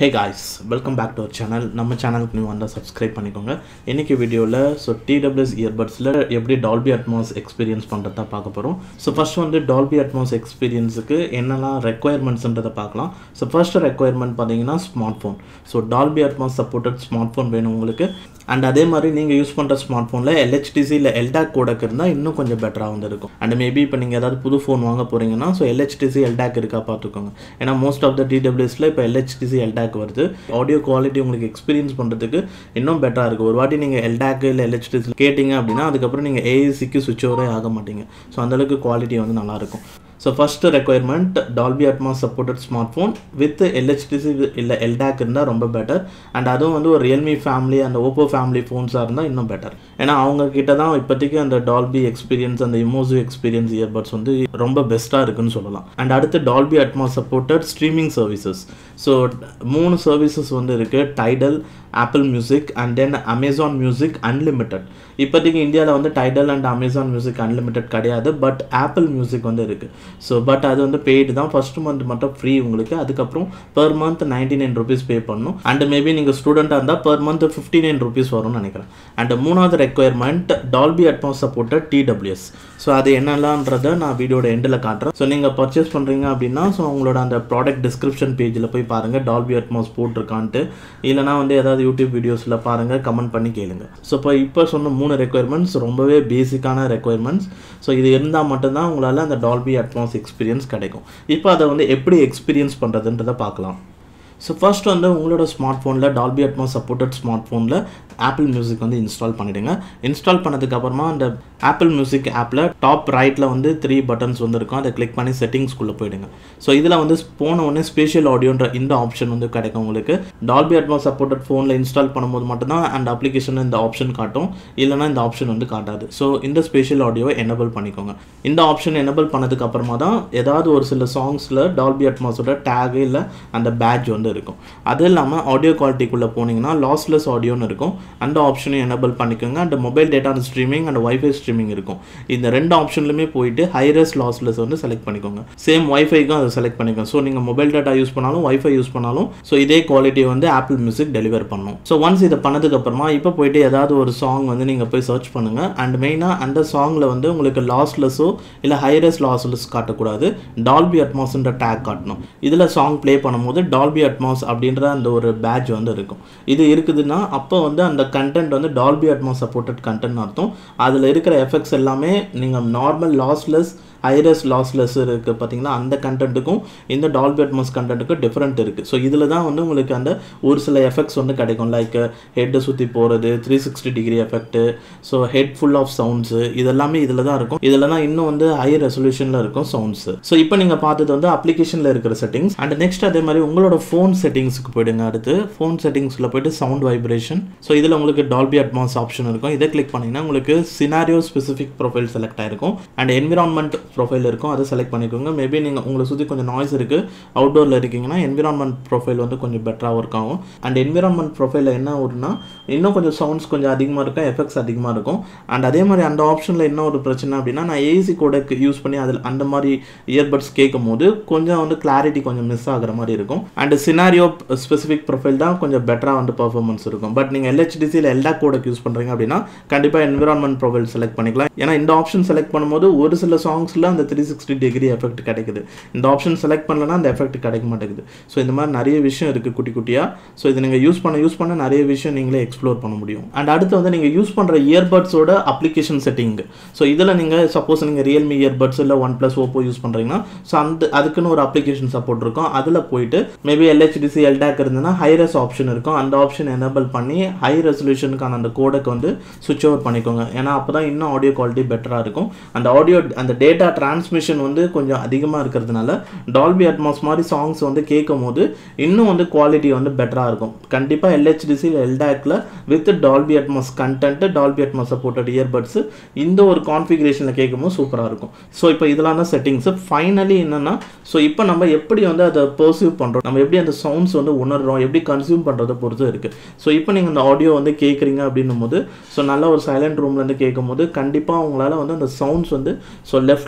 hey guys welcome back to our channel நம்ம சேனலுக்கு நீங்கள் வந்தால் சப்ஸ்கிரைப் பண்ணிக்கோங்க இன்றைக்கி வீடியோவில் ஸோ டிடபிள்யூஎஸ் இயர்பட்ஸில் எப்படி டால்பி அட்மாஸ் எக்ஸ்பீரியன்ஸ் பண்ணுறதா பார்க்க போகிறோம் ஸோ ஃபர்ஸ்ட் வந்து டால்பி அட்மாஸ் எக்ஸ்பீரியன்ஸுக்கு என்னெல்லாம் ரெக்குயர்மெண்ட்ஸ்ன்றதை பார்க்கலாம் ஸோ ஃபர்ஸ்ட் ரெக்குயர்மெண்ட் பார்த்தீங்கன்னா smart phone so Dolby Atmos supported smart phone வேணும் உங்களுக்கு அண்ட் அதே மாதிரி நீங்கள் யூஸ் பண்ணுற ஸ்மார்ட் ஃபோனில் எல்ஹெச்டிசி இல்லை எல்டாக் கோடக் இருந்தால் இன்னும் கொஞ்சம் பெட்டராக வந்து இருக்கும் அண்ட் மேபி இப்போ நீங்கள் ஏதாவது புது ஃபோன் வாங்க போகிறீங்கன்னா ஸோ எல்ஹெச்டிசி எல்டாக் இருக்கா பார்த்துக்கோங்க ஏன்னா மோஸ்ட் ஆஃப் த டிடபிள்யூஸில் இப்போ எல்ஹெச்டிசி எல்டாக் வருது ஆடியோ குவாலிட்டி உங்களுக்கு எக்ஸ்பீரியன்ஸ் பண்ணுறதுக்கு இன்னும் பெட்டராக இருக்குது ஒரு வாட்டி நீங்கள் எல்டாக் இல்லை எல்ஹெச்டிசி கேட்டிங்க அப்படின்னா அதுக்கப்புறம் நீங்கள் ஏஏசிக்கு சுவிட்ச் ஓவரே ஆக மாட்டீங்க ஸோ அந்தளவுக்கு குவாலிட்டி வந்து நல்லாயிருக்கும் so first requirement Dolby Atmos supported smart phone with LHDC இல்லை எல்டாக் இருந்தால் ரொம்ப பெட்டர் அண்ட் அதுவும் வந்து ஒரு ரியல்மி ஃபேமிலி அந்த ஓப்போ ஃபேமிலி ஃபோன்ஸாக இருந்தால் இன்னும் பெட்டர் ஏன்னா அவங்க கிட்ட தான் இப்போதைக்கு அந்த டால்பி எக்ஸ்பீரியன்ஸ் அந்த இமோசிவ் எக்ஸ்பீரியன்ஸ் இயர்பட்ஸ் வந்து ரொம்ப பெஸ்ட்டாக இருக்குன்னு சொல்லலாம் அண்ட் அடுத்து Dolby Atmos supported streaming services so மூணு சர்வீசஸ் வந்து இருக்குது Tidal Apple Music and then Amazon Music Unlimited இப்போதைக்கு இந்தியாவில் வந்து Tidal and Amazon Music Unlimited கிடையாது பட் ஆப்பிள் மியூசிக் வந்து இருக்குது ஸோ பட் அது வந்து பெய்டு தான் ஃபர்ஸ்ட் மந்த் மட்டும் ஃப்ரீ உங்களுக்கு அதுக்கப்புறம் per month ninety nine rupees pay பண்ணணும் அண்ட் மேபி நீங்கள் ஸ்டூடெண்ட்டாக இருந்தால் per month fifty nine rupees வரும்னு நினைக்கிறேன் அண்ட் மூணாவது requirement Dolby Atmos supported TWS so அது என்னெல்லாம்ன்றதை நான் வீடியோட எண்டில் காட்டுறேன் ஸோ நீங்கள் பர்ச்சேஸ் பண்ணுறீங்க அப்படின்னா ஸோ உங்களோட அந்த ப்ராடக்ட் டிஸ்கிரிப்ஷன் பேஜில் போய் பாருங்கள் டால்பி அட்மாஸ் போட்டிருக்கான்ட்டு இல்லைனா வந்து ஏதாவது யூடியூப் வீடியோஸில் பாருங்கள் கமெண்ட் பண்ணி கேளுங்க ஸோ இப்போ இப்போ சொன்ன மூணு ரெக்குயர்மெண்ட்ஸ் ரொம்பவே பேசிக்கான ரெக்குயர்மெண்ட்ஸ் ஸோ இது இருந்தால் மட்டும்தான் உங்களால் அந்த டால்பி அட்மாஸ் எக்ஸ்பீரியன்ஸ் கிடைக்கும் இப்போ அதை வந்து எப்படி எக்ஸ்பீரியன்ஸ் பண்ணுறதுன்றதை பார்க்கலாம் ஸோ ஃபர்ஸ்ட் வந்து உங்களோட ஸ்மார்ட் ஃபோனில் டால்பி அட்மாஸ் சப்போர்ட்டட் ஸ்மார்ட் ஃபோனில் ஆப்பிள் மியூசிக் வந்து இன்ஸ்டால் பண்ணிவிடுங்க இன்ஸ்டால் பண்ணதுக்கப்புறமா அந்த ஆப்பிள் மியூசிக் ஆப்பில் டாப் ரைட்டில் வந்து த்ரீ பட்டன்ஸ் வந்து இருக்கும் அதை கிளிக் பண்ணி செட்டிங்ஸ்குள்ளே போயிடுங்க ஸோ இதில் வந்து போன உடனே ஸ்பேஷியல் ஆடியோன்ற இந்த ஆப்ஷன் வந்து கிடைக்கும் உங்களுக்கு டால்பி அட்மாஸ் சப்போர்ட்டட் ஃபோனில் இன்ஸ்டால் பண்ணும்போது மட்டும்தான் அந்த அப்ளிகேஷன் இந்த ஆப்ஷன் காட்டும் இல்லைனா இந்த ஆப்ஷன் வந்து காட்டாது ஸோ இந்த ஸ்பேஷியல் ஆடியோவை எனபிள் பண்ணிக்கோங்க இந்த ஆப்ஷன் எனபிள் பண்ணதுக்கு அப்புறமா தான் ஏதாவது ஒரு சில சாங்ஸில் டால்பி அட்மாஸோட டேகு இல்லை அந்த பேட்ச் வந்து இருக்கும் அது இல்லாமல் ஆடியோ குவாலிட்டிக்குள்ளே போனீங்கன்னா லாஸ்லெஸ் ஆடியோன்னு இருக்கும் அந்த ஆப்ஷனையும் எனபிள் பண்ணிக்கோங்க and mobile data streaming and wifi streaming இருக்கும் இந்த ரெண்டு ஆப்ஷன்லையுமே போயிட்டு ஹைரஸ் லாஸ்லெஸ் வந்து செலக்ட் பண்ணிக்கோங்க சேம் வைஃபைக்கும் அதை செலக்ட் பண்ணிக்கோங்க ஸோ நீங்கள் மொபைல் டேட்டா யூஸ் பண்ணாலும் வைஃபை யூஸ் பண்ணாலும் ஸோ இதே குவாலிட்டி வந்து ஆப்பிள் மியூசிக் டெலிவர் பண்ணும் ஸோ ஒன்ஸ் இதை பண்ணதுக்கப்புறமா இப்போ போயிட்டு ஏதாவது ஒரு சாங் வந்து நீங்கள் போய் சர்ச் பண்ணுங்கள் அண்ட் மெயினாக அந்த சாங்கில் வந்து உங்களுக்கு லாஸ்லெஸ்ஸோ இல்லை ஹைரஸ் லாஸ்லெஸ் காட்டக்கூடாது டால்பி அட்மாஸ்ன்ற டேக் காட்டணும் இதில் சாங் ப்ளே பண்ணும்போது டால்பி அட்மாஸ் அப்படின்ற அந்த ஒரு பேட்ச் வந்து இருக்கும் இது இருக்குதுன்னா அப்போ வந்து அந்த கண்டென்ட் வந்து டால்பி அட்மாஸ் சப்போர்ட்டட் கண்டென்ட் அர்த்தம் அதில் இருக்கிற எஃபெக்ட்ஸ் எல்லாமே நீங்கள் நார்மல் லாஸ்லெஸ் ஐரஸ் லாஸ்லெஸ் இருக்குது பார்த்தீங்கன்னா அந்த கண்டென்ட்டுக்கும் இந்த டால்பி அட்மாஸ் கண்டென்ட்டுக்கும் டிஃப்ரெண்ட் இருக்குது ஸோ இதில் தான் வந்து உங்களுக்கு அந்த ஒரு சில எஃபெக்ட்ஸ் வந்து கிடைக்கும் லைக் ஹெட்டை சுற்றி போகிறது three sixty degree effect so head full of sounds இதெல்லாமே இதில் தான் இருக்கும் இதில் தான் இன்னும் வந்து ஹை ரெசல்யூஷனில் இருக்கும் சவுண்ட்ஸு ஸோ இப்போ நீங்கள் பார்த்தது வந்து அப்ளிகேஷனில் இருக்கிற செட்டிங்ஸ் அண்ட் நெக்ஸ்ட் அதே மாதிரி உங்களோட ஃபோன் செட்டிங்ஸுக்கு போயிடுங்க அடுத்து ஃபோன் செட்டிங்ஸில் போயிட்டு சவுண்ட் வைப்ரேஷன் ஸோ இதில் உங்களுக்கு டால்பி அட்மாஸ் ஆப்ஷன் இருக்கும் இதை கிளிக் பண்ணிங்கன்னா உங்களுக்கு சினாரியோ ஸ்பெசிஃபிக் ப்ரொஃபைல் செலக்ட் ஆயிருக்கும் அண்ட் என்விரான்மெண்ட் ப்ரொஃபைல் இருக்கும் அதை செலக்ட் பண்ணிக்கோங்க மேபி நீங்கள் உங்களை சுற்றி கொஞ்சம் நாய்ஸ் இருக்குது அவுட்டோரில் இருக்கீங்கன்னா என்விரான்மெண்ட் ப்ரொஃபைல் வந்து கொஞ்சம் பெட்டராக ஒர்க் ஆகும் அண்ட் என்விரான்மெண்ட் ப்ரொஃபைலில் என்ன வரும்னா இன்னும் கொஞ்சம் சவுண்ட்ஸ் கொஞ்சம் அதிகமாக இருக்கும் எஃபெக்ட்ஸ் அதிகமாக இருக்கும் அண்ட் அதே மாதிரி அந்த ஆப்ஷனில் என்ன ஒரு பிரச்சனை அப்படின்னா நான் ஏசி கோடக்கு யூஸ் பண்ணி அதில் அந்த மாதிரி இயர்பட்ஸ் கேட்கும் போது கொஞ்சம் வந்து கிளாரிட்டி கொஞ்சம் மிஸ் ஆகிற மாதிரி இருக்கும் அண்ட் சினாரியோ ஸ்பெசிஃபிக் ப்ரொஃபைல் தான் கொஞ்சம் பெட்டராக வந்து பர்ஃபார்மன்ஸ் இருக்கும் பட் நீங்கள் எல்ஹெச்டிசியில் எல்டா கோடக் யூஸ் பண்ணுறீங்க அப்படின்னா கண்டிப்பாக என்விரான்மெண்ட் ப்ரொஃபைல் செலக்ட் பண்ணிக்கலாம் ஏன்னா இந்த ஆப்ஷன் செலக்ட் பண்ணும்போது ஒரு சில சாங்ஸில் அந்த த்ரீ சிக்ஸ்டி டிகிரி எஃபெக்ட் கிடைக்குது இந்த ஆப்ஷன் செலக்ட் பண்ணலன்னா அந்த எஃபெக்ட் கிடைக்க மாட்டேங்குது ஸோ இந்த மாதிரி நிறைய விஷயம் இருக்குது குட்டி குட்டியாக ஸோ இது நீங்கள் யூஸ் பண்ண யூஸ் பண்ண நிறைய விஷயம் நீங்களே எக்ஸ்ப்ளோர் பண்ண முடியும் அண்ட் அடுத்து வந்து நீங்கள் யூஸ் பண்ணுற இயர்பட்ஸோட அப்ளிகேஷன் செட்டிங் ஸோ இதில் நீங்கள் சப்போஸ் நீங்கள் ரியல்மி இயர்பட்ஸ் இல்லை ஒன் ப்ளஸ் ஓப்போ யூஸ் பண்ணுறீங்கன்னா ஸோ அந்த அதுக்குன்னு ஒரு அப்ளிகேஷன் சப்போர்ட் இருக்கும் அதில் போயிட்டு மேபி எல்ஹெச்டிசி எல்டாக் இருந்ததுன்னா ஹைரஸ் ஆப்ஷன் இருக்கும் அந்த ஆப்ஷன் எனபிள் பண்ணி ஹை ரெசல்யூஷனுக்கான அந்த கோடக்கு வந்து சுவிச் ஓவர் பண்ணிக்கோங்க ஏன்னா அப்போ தான் இன்னும் ஆடியோ குவாலிட்டி பெட்டராக இருக்கும் அந்த ஆடியோ அந்த டேட்டா டிரான்ஸ்மிஷன் வந்து கொஞ்சம் அதிகமாக இருக்கிறதுனால டால்பி அட்மாஸ் மாதிரி சாங்ஸ் வந்து கேட்கும் போது இன்னும் வந்து குவாலிட்டி வந்து பெட்டராக இருக்கும் கண்டிப்பாக எல்ஹெச்டிசி எல்டாக்கில் with Dolby Atmos content Dolby Atmos supported earbuds இந்த ஒரு கான்ஃபிகரேஷனில் கேட்கும்போது சூப்பராக இருக்கும் ஸோ இப்போ இதெல்லாம் தான் செட்டிங்ஸ் ஃபைனலி என்னென்னா ஸோ இப்போ நம்ம எப்படி வந்து அதை பர்சீவ் பண்ணுறோம் நம்ம எப்படி அந்த சவுண்ட்ஸ் வந்து உணர்றோம் எப்படி கன்சியூம் பண்ணுறதை பொறுத்து இருக்குது ஸோ இப்போ நீங்கள் அந்த ஆடியோ வந்து கேட்குறீங்க அப்படின்னும் போது ஸோ நல்ல ஒரு சைலண்ட் ரூம்லேருந்து கேட்கும் போது கண்டிப்பாக உங்களால் வந்து அந்த சவுண்ட்ஸ் வந்து ஸோ லெஃப்ட்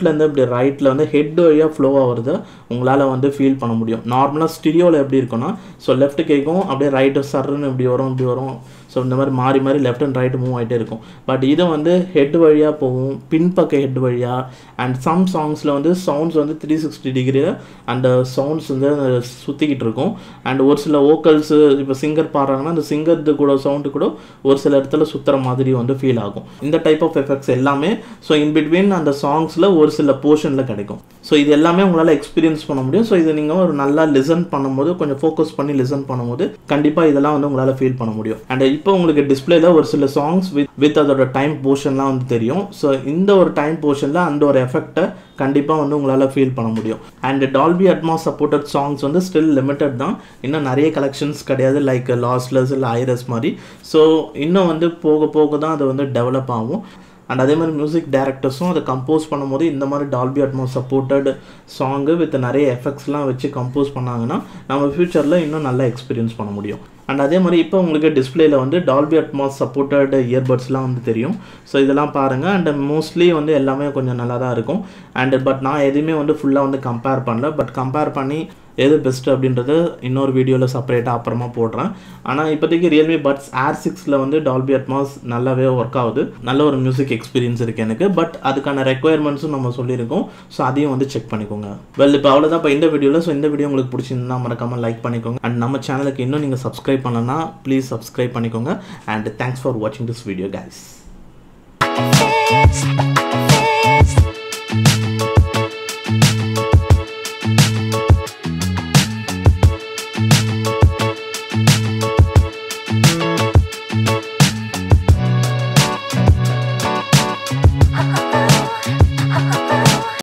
லெஃப்ட்லேருந்து இப்படி ரைட்டில் வந்து ஹெட் வழியாக ஃப்ளோ ஆகுறத உங்களால் வந்து ஃபீல் பண்ண முடியும் நார்மலாக ஸ்டிடியோவில் எப்படி இருக்குன்னா ஸோ லெஃப்ட் கேட்கும் அப்படியே ரைட்டு சர்ன்னு இப்படி வரும் இப்படி வரும் ஸோ இந்த மாதிரி மாறி மாறி லெஃப்ட் அண்ட் ரைட் மூவ் ஆகிட்டே இருக்கும் பட் இது வந்து ஹெட் வழியாக போகும் பின்பக்க ஹெட் வழியாக அண்ட் சம் சாங்ஸில் வந்து சவுண்ட்ஸ் வந்து த்ரீ சிக்ஸ்டி டிகிரி அந்த சவுண்ட்ஸ் வந்து சுற்றிக்கிட்டு இருக்கும் அண்ட் ஒரு சில ஓக்கல்ஸு இப்போ சிங்கர் பாடுறாங்கன்னா அந்த சிங்கர்து கூட சவுண்டு கூட ஒரு சில இடத்துல சுற்றுற மாதிரி வந்து ஃபீல் ஆகும் இந்த டைப் ஆஃப் எஃபெக்ட்ஸ் எல்லாமே ஸோ இன் பிட்வீன் அந்த சாங்ஸில் ஒரு சில போர்ஷனில் கிடைக்கும் ஸோ இது எல்லாமே உங்களால் எக்ஸ்பீரியன்ஸ் பண்ண முடியும் ஸோ இது நீங்கள் ஒரு நல்லா லிசன் பண்ணும்போது கொஞ்சம் ஃபோக்கஸ் பண்ணி லிசன் பண்ணும்போது கண்டிப்பாக இதெல்லாம் வந்து உங்களால் ஃபீல் பண்ண முடியும் அண்ட் இப்போ உங்களுக்கு டிஸ்பிளேல ஒரு சில சாங்ஸ் வித் வித் அதோட டைம் போர்ஷன்லாம் வந்து தெரியும் ஸோ இந்த ஒரு டைம் போர்ஷனில் அந்த ஒரு எஃபெக்டை கண்டிப்பாக வந்து உங்களால் ஃபீல் பண்ண முடியும் and Dolby Atmos supported songs வந்து ஸ்டில் லிமிட்டட் தான் இன்னும் நிறைய கலெக்ஷன்ஸ் கிடையாது லைக் லாஸ்லெஸ் இல்லை ஐரஸ் மாதிரி ஸோ இன்னும் வந்து போக போக தான் அது வந்து டெவலப் ஆகும் அண்ட் அதே மாதிரி மியூசிக் டேரக்டர்ஸும் அதை கம்போஸ் பண்ணும்போது இந்த மாதிரி Dolby Atmos supported song with நிறைய எஃபெக்ட்ஸ்லாம் வச்சு கம்போஸ் பண்ணாங்கன்னா நம்ம ஃப்யூச்சரில் இன்னும் நல்லா எக்ஸ்பீரியன்ஸ் பண்ண முடியும் அண்ட் அதே மாதிரி இப்போ உங்களுக்கு டிஸ்பிளேல வந்து டால்பி அட்மாஸ் சப்போர்ட்டட் இயர்பட்ஸ்லாம் வந்து தெரியும் ஸோ இதெல்லாம் பாருங்கள் அண்ட் மோஸ்ட்லி வந்து எல்லாமே கொஞ்சம் நல்லா தான் இருக்கும் அண்ட் பட் நான் எதுவுமே வந்து ஃபுல்லாக வந்து கம்பேர் பண்ணல பட் கம்பேர் பண்ணி எது பெஸ்ட்டு அப்படின்றத இன்னொரு வீடியோவில் செப்பரேட்டாக அப்புறமா போடுறேன் ஆனால் இப்போதைக்கு ரியல்மி பட்ஸ் ஏர் சிக்ஸில் வந்து டால்பி அட்மாஸ் நல்லாவே ஒர்க் ஆகுது நல்ல ஒரு மியூசிக் எக்ஸ்பீரியன்ஸ் இருக்குது எனக்கு பட் அதுக்கான ரெக்குயர்மெண்ட்ஸும் நம்ம சொல்லியிருக்கோம் ஸோ அதையும் வந்து செக் பண்ணிக்கோங்க வெல் இப்போ அவ்வளோதான் இப்போ இந்த வீடியோவில் ஸோ இந்த வீடியோ உங்களுக்கு பிடிச்சிருந்தா மறக்காமல் லைக் பண்ணிக்கோங்க அண்ட் நம்ம சேனலுக்கு இன்னும் நீங்கள் சப்ஸ்கிரைப் பண்ணலன்னா ப்ளீஸ் சப்ஸ்கிரைப் பண்ணிக்கோங்க அண்ட் தேங்க்ஸ் ஃபார் வாட்சிங் திஸ் வீடியோ கைஸ்